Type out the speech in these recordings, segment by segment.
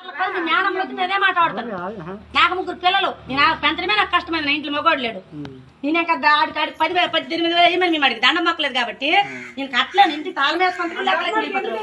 కలిసి జ్ఞానంలో వచ్చి నేనే మాట్లాడతాను నాకు ముగ్గురు పిల్లలు నేను ఆ పెంచడమే నాకు కష్టమైంది నా ఇంట్లో మగోడు లేడు నేనే కదా ఆడికి ఆడికి పది వేలు పద్దెనిమిది వేలు వేయమని మేము అడిగి దండం మొక్కలేదు కాబట్టి నేను కట్టలేను ఇంటికి తాళం వేసుకుంటారు లెక్కలకి వెళ్ళిపోతారు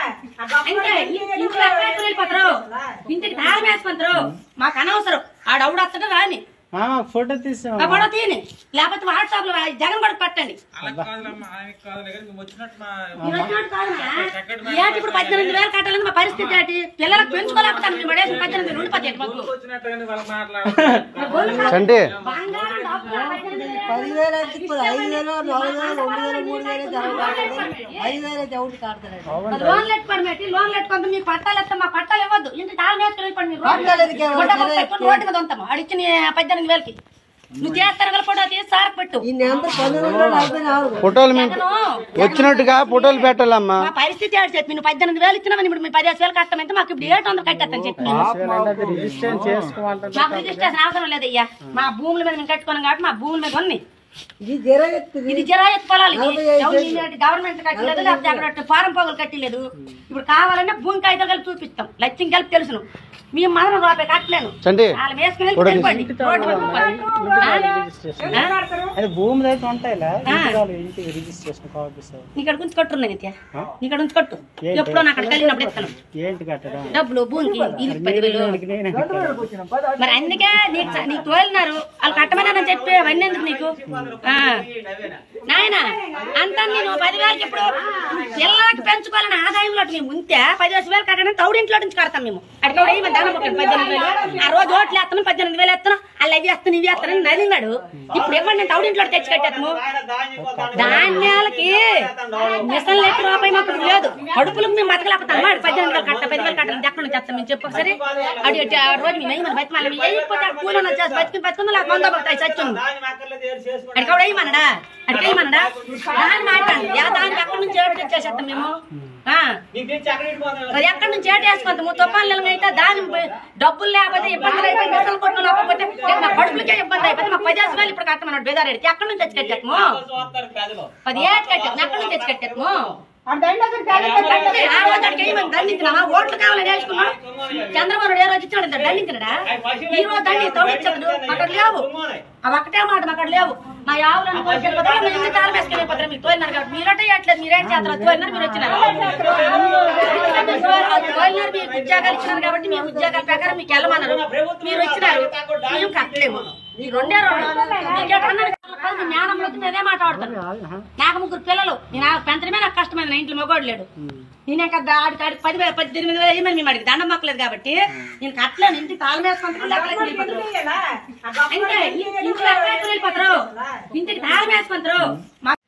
అంటే ఇంట్లో ఎక్కడికి వెళ్ళిపోతారు ఇంటికి తాళం వేసుకుంటారు మాకు అనవసరం ఆడవుడు వస్తాడు రాని మామ ఫోటో తీసాం ఆ గొడవ తీయని లేకపోతే వాట్సాప్ లో జగన్ కూడా పట్టండి అలా కాదులమ్మా ఆయనకి కాదులే కానీ మేము వచ్చినట్టు మా మీరు వచ్చినట్టు కాదన్నా. ఏంటి ఇప్పుడు పద్దెనిమిది వేలు కట్టాలని మా పరిస్థితి ఏంటి పిల్లలకు పెంచుకోలేకపోతాను మేము పడేసిన పద్దెనిమిది వేలు ఉండిపోతాయి మాకు వచ్చినట్టు కానీ వాళ్ళు మాట్లాడారు చంటి బంగారం డబ్బులు పద్దెనిమిది వేలు. పదివేలు అయితే ఇప్పుడు ఐదు వేలు నాలుగు వేలు రెండు వేలు మూడు వేలు జరగదు ఐదు వేలు అయితే ఎవరు కాడతారు లోన్లు ఎట్టుకోండి మేటి లోన్లు ఎట్టుకుంటే మీకు పట్టాలు ఇస్తాం మా పట్టాలు ఇవ్వద్దు ఇంటి తాళం వేసుకుని వెళ్ళిపోండి మీరు పట్టాలు ఎందుకు ఇవ్వరు? గుడ్డ ముక్క పెట్టుకొని రోడ్డు మీద ఉంటాము అడిచ్చిన పద్దెనిమిది వేలకి నువ్వు చేస్తాను కదా ఫోటో తీసి సార్ పెట్టు ఈ నెంబర్ పంతొమ్మిది వందల నలభై నాలుగు ఫోటోలు మేము జగను, వచ్చినట్టుగా ఫోటోలు పెట్టాలమ్మా మా పరిస్థితి ఏంటి చెప్పి నువ్వు పద్దెనిమిది వేలు ఇచ్చినావు ఇప్పుడు మీరు పదిహేను వేలు కట్టమంటే మాకు ఇప్పుడు ఏడు వందలు కట్టేస్తాను చెప్పి నేను. రిజిస్ట్రేషన్ చేసుకోవాలంటే మాకు రిజిస్ట్రేషన్ అవసరం లేదు అయ్యా మా భూముల మీద మేము కట్టుకున్నాం కాబట్టి మా భూముల మీద ఉన్నాయి ఇది జరగదు ఇది జరాయత్ పొలాలు ఇది. నలభై ఐదు ఎవరు ఇలాంటి గవర్నమెంట్ కట్టలేదు లేకపోతే అక్కడ ఫారం పోగులు కట్టలేదు ఇప్పుడు కావాలంటే భూమి కాగితాలు కలిపి చూపిస్తాం లక్ష్యం కలిపి తెలుసును మేము మాత్రం రూపాయి కట్టలేను చంటి వాళ్ళు వేసుకుని వెళ్ళి వెళ్ళిపోండి. రోడ్డు మీద కూర్చోండి. ఆ? అది భూమి అయితే ఉంటాయిలా ఆ. ఇంటికాలు ఇంటికి రిజిస్ట్రేషన్ కాపీస్ ఇక్కడ ఉంచి కట్టు ఉన్నాయి నిత్య ఇక్కడ ఉంచి కట్టు ఎప్పుడో నాకు అక్కడికి వెళ్ళినప్పుడు ఇస్తాను ఏంటి కట్టడం డబ్బులు భూమికి ఇది పదివేలు నేనే కట్టాను. మరి అందుకే నీకు చ- నీకు తోలినారు వాళ్ళు కట్టమని చెప్పి అవన్నీ ఎందుకు నీకు ఆ. నాయన అంతా నేను పదివేలకి ఇప్పుడు పిల్లలకి పెంచుకోవాలని ఆదాయంలో మేము ఉంటే పదివేల వేలు కట్టడానికి తౌడింట్లో నుంచి కడతాం మేము అక్కడ కూడా ఏమి దానం ఒకటి పద్దెనిమిది వేలు ఆ రోజు ఓట్లు వేస్తాను పద్దెనిమిది వేలు వేస్తాను అలా ఇవి వేస్తాను ఇవి వేస్తాను అని నలినాడు ఇప్పుడు ఇవ్వండి నేను తౌడింట్లో తెచ్చి కట్టేస్తాము ధాన్యాలకి మిషన్ లెక్క రూపాయి మాకు ఇప్పుడు లేదు కడుపులకు మేము బతకలేకపోతాం అమ్మా పద్దెనిమిది వేలు కట్ట పది వేలు కట్టాలి ఎక్కడ నుంచి చేస్తాం మేము చెప్పు ఒకసారి అడి అడి ఆ రోజు మేము వేయమని బతిమాలి వేయకపోతే ఆ కూలి వచ్చేసి బతికి బతుకుందో లేక మందో బతాయి సత్యం అడికి కూడా వేయమనడా అడికి వేయమనడా దాన్ని మాట్లాడండి ఎలా దానికి ఎక్కడి నుంచి ఏడు తెచ్చేసేస్తాం మేము ఆ. మరి ఎక్కడి నుంచి ఏటు వేసుకుంటాము తుఫాన్లు అయితే దాని డబ్బులు లేకపోతే ఇబ్బందులు అయిపోయి మిషన్లు కొట్టు లేకపోతే లేక మా కడుపులకే ఇబ్బంది అయిపోతే మాకు పదిహేను వేలు ఇప్పుడు కట్టమన్నాడు బేదారెడ్డి ఎక్కడి నుంచి తెచ్చి కట్టాము పది ఏళ్ళు కట్టాము ఎక్కడి నుంచి తెచ్చి కట్టాము కట్టలే. ఆ రోజు అడిగి ఏమని దండించినామా ఓట్లు కావాలని వేసుకున్నాం చంద్రబాబు నాయుడు ఏ రోజు ఇచ్చినాడు ఇంత దండించినాడా ఈ రోజు దండి తోడిచ్చాడు అక్కడ లేవు అవి ఒకటే మాట అక్కడ లేవు మా ఆవులను కోసారు కదా మేము ఇంత తాళం వేసుకుని వెళ్ళిపోతారు మీరు తోలినారు కాబట్టి మీరంటే చేయట్లేదు మీరేం చేస్తారు తోలినారు మీరు వచ్చినారు అది తోలినారు మీకు ఉద్యోగాలు ఇచ్చినారు కాబట్టి మీ ఉద్యోగాల ప్రకారం మీకు వెళ్ళమన్నారు మీరు వచ్చినారు మేము కట్టలేము ఈ రెండే రెండు మీకేటన్నా కలిసి జ్ఞానంలో వచ్చి నేనే మాట్లాడతాను నాకు ముగ్గురు పిల్లలు నేను ఆ పెంచడమే నాకు కష్టమైంది నా ఇంట్లో మగోడు లేడు నేనే కదా ఆడికి ఆడికి పది వేలు పద్దెనిమిది వేలు వేయమని మేము అడిగి దండం మొక్కలేదు కాబట్టి నేను కట్టలేను ఇంటికి తాళం వేసుకుంటారు లెక్కలకి వెళ్ళిపోతారు అంటే ఇంట్లో ఎక్కడికి వెళ్ళిపోతారు ఇంటికి తాళం వేసుకుంటారు మా